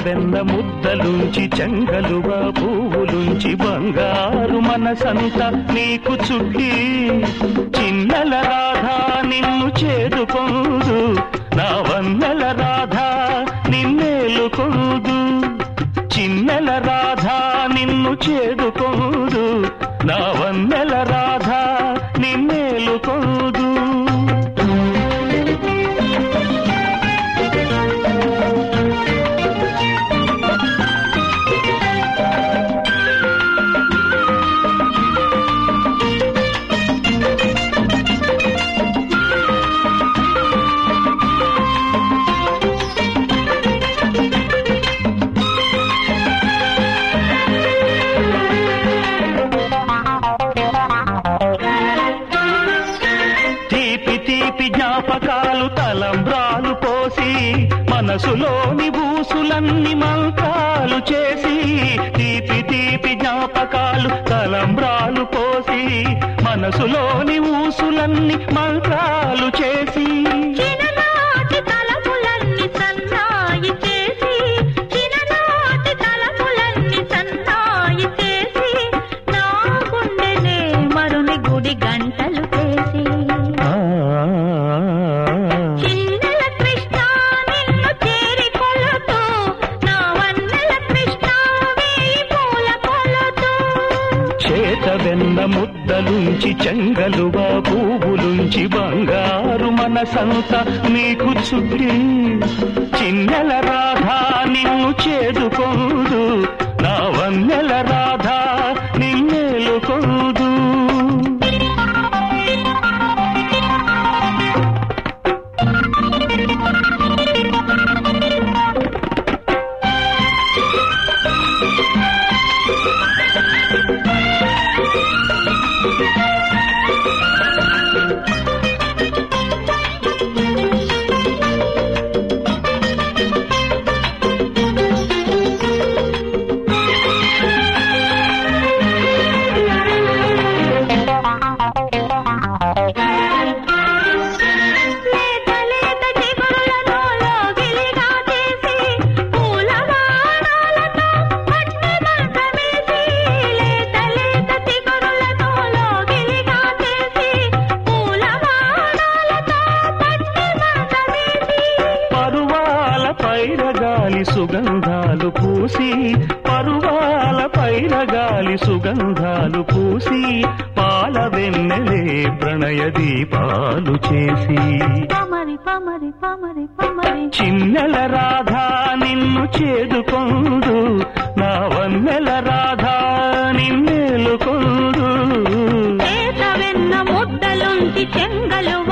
వెన్న ముద్దలుంచి చెంగలుగా పువ్వులుంచి బంగారు మనసంతా నీకు చుట్టి చిన్నల రాధా నిన్ను చేదుకోదు నా వన్నెల రాధా నిన్నేలుకోదు చిన్నెల రాధా నిన్ను చేదుకోదు నా వన్నెల రాధా నిన్నేలుకోదు తీపి తీపి జ్ఞాపకాలు తలంబ్రాలు పోసి మనసులోని బూసులన్నీ మంత్రాలు చేసి తీపి తీపి జ్ఞాపకాలు తలంబ్రాలు పోసి మనసులోని ఊసులన్నీ మంత్రాలు చేసి చిన్ననాటి తలపులన్నీ సన్నాయి చేసి చిన్ననాటి తలపులన్నీ సన్నాయి చేసి నా గుండెనే మరుని గుడి గంటలు చేసి ఆ, చిన్నెల కృష్ణ నిన్ను చేరి కొలుతూ నా వన్నెల కృష్ణ వేయి పూల కొలుతూ చేత వెన్న ముద్దలుంచి చెంగలుగా పువ్వులుంచి బంగారు మనసంతా నీకు చుట్టి చిన్నెల రాధా నిన్ను చేదుకోదు నా వన్నెల రాధా నిన్నేలుకోదు లేత లేత చిగురులను లోగిలిగా చేసి పూల బాణాలతో పట్టి మంచమేసి లేత లేత చిగురులను లోగిలిగా చేసి పూల బాణాలతో పట్టి మంచమేసి పరువాల పైరగాలి సుగంధాలు పూసి పరువాల పైరగాలి సుగంధాలు పూసి పాల వెన్నెలే ప్రణయ దీపాలు చేసి పమరి పమరి పమరి పమరి చిన్నెల రాధా నిన్ను చేదుకొందు నా వన్నెల రాధా నిన్నేలుకొందు చేత వెన్న ముద్దలుంచి చెంగలువ